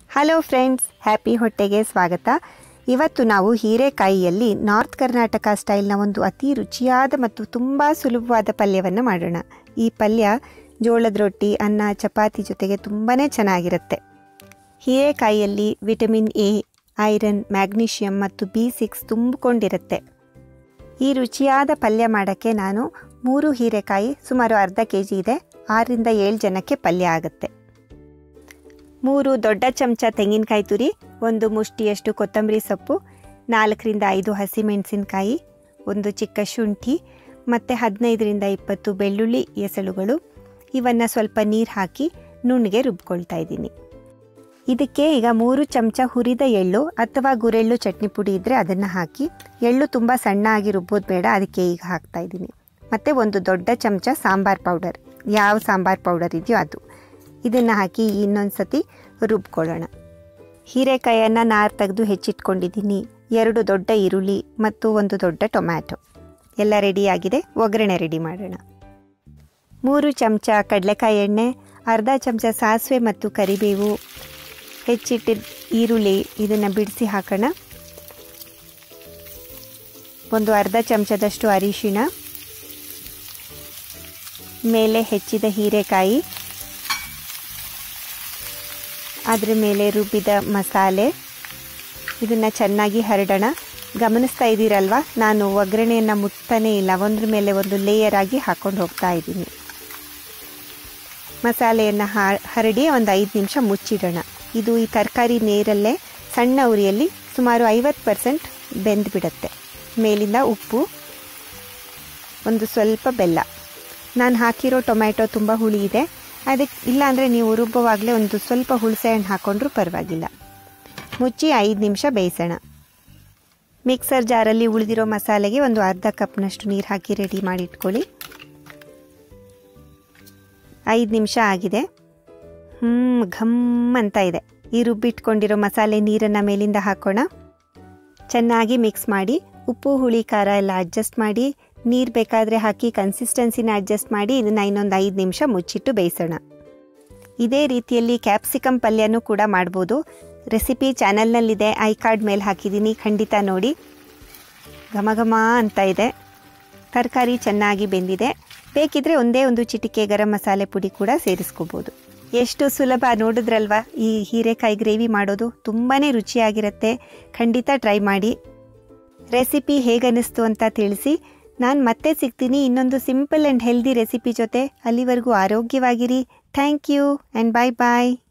hello friends happy ಹೊಟ್ಟೆಗೆ ಸ್ವಾಗತ ಇವತ್ತು ನಾವು ಹೀರೆಕಾಯಿಯಲ್ಲಿ ನಾರ್ತ್ ಕರ್ನಾಟಕ ಸ್ಟೈಲ್ನ ಒಂದು ಅತಿ ರುಚಿಯಾದ ಮತ್ತು ತುಂಬ ಸುಲಭವಾದ ಪಲ್ಯವನ್ನು ಮಾಡೋಣ ಈ ಪಲ್ಯ ಜೋಳದ ರೊಟ್ಟಿ ಅನ್ನ ಚಪಾತಿ ಜೊತೆಗೆ ತುಂಬಾ ಚೆನ್ನಾಗಿರುತ್ತೆ ಹೀರೆಕಾಯಿಯಲ್ಲಿ ವಿಟಮಿನ್ ಎ ಐರನ್ ಮ್ಯಾಗ್ನೀಷಿಯಂ ಮತ್ತು ಬಿ ಸಿಕ್ಸ್ ತುಂಬಿಕೊಂಡಿರುತ್ತೆ ಈ ರುಚಿಯಾದ ಪಲ್ಯ ಮಾಡೋಕ್ಕೆ ನಾನು ಮೂರು ಹೀರೆಕಾಯಿ ಸುಮಾರು ಅರ್ಧ ಕೆ ಜಿ ಇದೆ ಆರರಿಂದ ಏಳು ಜನಕ್ಕೆ ಪಲ್ಯ ಆಗುತ್ತೆ ಮೂರು ದೊಡ್ಡ ಚಮಚ ತೆಂಗಿನಕಾಯಿ ತುರಿ ಒಂದು ಮುಷ್ಟಿಯಷ್ಟು ಕೊತ್ತಂಬರಿ ಸೊಪ್ಪು ನಾಲ್ಕರಿಂದ ಐದು ಹಸಿಮೆಣಸಿನಕಾಯಿ ಒಂದು ಚಿಕ್ಕ ಶುಂಠಿ ಮತ್ತು ಹದಿನೈದರಿಂದ ಇಪ್ಪತ್ತು ಬೆಳ್ಳುಳ್ಳಿ ಎಸಳುಗಳು ಇವನ್ನು ಸ್ವಲ್ಪ ನೀರು ಹಾಕಿ ನುಣ್ಣಗೆ ರುಬ್ಕೊಳ್ತಾ ಇದ್ದೀನಿ ಇದಕ್ಕೆ ಈಗ ಮೂರು ಚಮಚ ಹುರಿದ ಎಳ್ಳು ಅಥವಾ ಗುರೆಳ್ಳು ಚಟ್ನಿ ಪುಡಿ ಇದ್ದರೆ ಅದನ್ನು ಹಾಕಿ ಎಳ್ಳು ತುಂಬ ಸಣ್ಣ ಆಗಿ ರುಬ್ಬೋದು ಬೇಡ ಅದಕ್ಕೆ ಈಗ ಹಾಕ್ತಾ ಇದ್ದೀನಿ ಮತ್ತು ಒಂದು ದೊಡ್ಡ ಚಮಚ ಸಾಂಬಾರ್ ಪೌಡರ್ ಯಾವ ಸಾಂಬಾರ್ ಪೌಡರ್ ಇದೆಯೋ ಅದು ಇದನ್ನು ಹಾಕಿ ಇನ್ನೊಂದು ಸತಿ ರುಬ್ಕೊಳ್ಳೋಣ ಹೀರೆಕಾಯನ್ನು ನಾರು ತೆಗೆದು ಹೆಚ್ಚಿಟ್ಕೊಂಡಿದ್ದೀನಿ ಎರಡು ದೊಡ್ಡ ಈರುಳ್ಳಿ ಮತ್ತು ಒಂದು ದೊಡ್ಡ ಟೊಮ್ಯಾಟೊ ಎಲ್ಲ ರೆಡಿಯಾಗಿದೆ ಒಗ್ಗರಣೆ ರೆಡಿ ಮಾಡೋಣ ಮೂರು ಚಮಚ ಕಡಲೆಕಾಯಿ ಎಣ್ಣೆ ಅರ್ಧ ಚಮಚ ಸಾಸಿವೆ ಮತ್ತು ಕರಿಬೇವು ಹೆಚ್ಚಿಟ್ಟಿದ್ದ ಈರುಳ್ಳಿ ಇದನ್ನು ಬಿಡಿಸಿ ಹಾಕೋಣ ಒಂದು ಅರ್ಧ ಚಮಚದಷ್ಟು ಅರಿಶಿಣ ಮೇಲೆ ಹೆಚ್ಚಿದ ಹೀರೆಕಾಯಿ ಅದರ ಮೇಲೆ ರುಬ್ಬಿದ ಮಸಾಲೆ ಇದನ್ನು ಚೆನ್ನಾಗಿ ಹರಡೋಣ ಗಮನಿಸ್ತಾ ಇದ್ದೀರಲ್ವ ನಾನು ಒಗ್ಗರಣೆಯನ್ನು ಮುಟ್ತಾನೇ ಇಲ್ಲ ಒಂದ್ರ ಮೇಲೆ ಒಂದು ಲೇಯರ್ ಆಗಿ ಹಾಕ್ಕೊಂಡು ಹೋಗ್ತಾ ಇದ್ದೀನಿ ಮಸಾಲೆಯನ್ನು ಹರಡಿ ಒಂದು ಐದು ನಿಮಿಷ ಮುಚ್ಚಿಡೋಣ ಇದು ಈ ತರಕಾರಿ ನೀರಲ್ಲೇ ಸಣ್ಣ ಉರಿಯಲ್ಲಿ ಸುಮಾರು ಐವತ್ತು ಪರ್ಸೆಂಟ್ ಬೆಂದುಬಿಡುತ್ತೆ ಮೇಲಿಂದ ಉಪ್ಪು ಒಂದು ಸ್ವಲ್ಪ ಬೆಲ್ಲ ನಾನು ಹಾಕಿರೋ ಟೊಮ್ಯಾಟೊ ತುಂಬ ಹುಳಿ ಇದೆ ಅದಕ್ಕೆ ಇಲ್ಲಾಂದರೆ ನೀವು ರುಬ್ಬುವಾಗಲೇ ಒಂದು ಸ್ವಲ್ಪ ಹುಣಸೆ ಹಣ್ಣು ಹಾಕ್ಕೊಂಡ್ರೂ ಪರವಾಗಿಲ್ಲ ಮುಚ್ಚಿ ಐದು ನಿಮಿಷ ಬೇಯಿಸೋಣ ಮಿಕ್ಸರ್ ಜಾರಲ್ಲಿ ಉಳಿದಿರೋ ಮಸಾಲೆಗೆ ಒಂದು ಅರ್ಧ ಕಪ್ನಷ್ಟು ನೀರು ಹಾಕಿ ರೆಡಿ ಮಾಡಿ ಇಟ್ಕೊಳ್ಳಿ ಐದು ನಿಮಿಷ ಆಗಿದೆ ಹ್ಞೂ ಘಮ್ ಅಂತ ಇದೆ ಈ ರುಬ್ಬಿಟ್ಕೊಂಡಿರೋ ಮಸಾಲೆ ನೀರನ್ನು ಮೇಲಿಂದ ಹಾಕೋಣ ಚೆನ್ನಾಗಿ ಮಿಕ್ಸ್ ಮಾಡಿ ಉಪ್ಪು ಹುಳಿ ಖಾರ ಎಲ್ಲ ಅಡ್ಜಸ್ಟ್ ಮಾಡಿ ನೀರು ಬೇಕಾದರೆ ಹಾಕಿ ಕನ್ಸಿಸ್ಟೆನ್ಸಿನ ಅಡ್ಜಸ್ಟ್ ಮಾಡಿ ಇದನ್ನು ಇನ್ನೊಂದು ಐದು ನಿಮಿಷ ಮುಚ್ಚಿಟ್ಟು ಬೇಯಿಸೋಣ ಇದೇ ರೀತಿಯಲ್ಲಿ ಕ್ಯಾಪ್ಸಿಕಮ್ ಪಲ್ಯನೂ ಕೂಡ ಮಾಡ್ಬೋದು ರೆಸಿಪಿ ಚಾನಲ್ನಲ್ಲಿದೆ ಐ ಕಾರ್ಡ್ ಮೇಲೆ ಹಾಕಿದ್ದೀನಿ ಖಂಡಿತ ನೋಡಿ ಘಮ ಘಮ ಅಂತ ಇದೆ ತರಕಾರಿ ಚೆನ್ನಾಗಿ ಬೆಂದಿದೆ ಬೇಕಿದ್ರೆ ಒಂದೇ ಒಂದು ಚಿಟಿಕೆ ಗರಂ ಮಸಾಲೆ ಪುಡಿ ಕೂಡ ಸೇರಿಸ್ಕೋಬೋದು ಎಷ್ಟು ಸುಲಭ ನೋಡಿದ್ರಲ್ವ ಈ ಹೀರೆಕಾಯಿ ಗ್ರೇವಿ ಮಾಡೋದು ತುಂಬಾ ರುಚಿಯಾಗಿರುತ್ತೆ ಖಂಡಿತ ಟ್ರೈ ಮಾಡಿ ರೆಸಿಪಿ ಹೇಗನ್ನಿಸ್ತು ಅಂತ ತಿಳಿಸಿ ನಾನು ಮತ್ತೆ ಸಿಗ್ತೀನಿ ಇನ್ನೊಂದು ಸಿಂಪಲ್ ಆ್ಯಂಡ್ ಹೆಲ್ದಿ ರೆಸಿಪಿ ಜೊತೆ ಅಲ್ಲಿವರೆಗೂ ಆರೋಗ್ಯವಾಗಿರಿ thank you and bye bye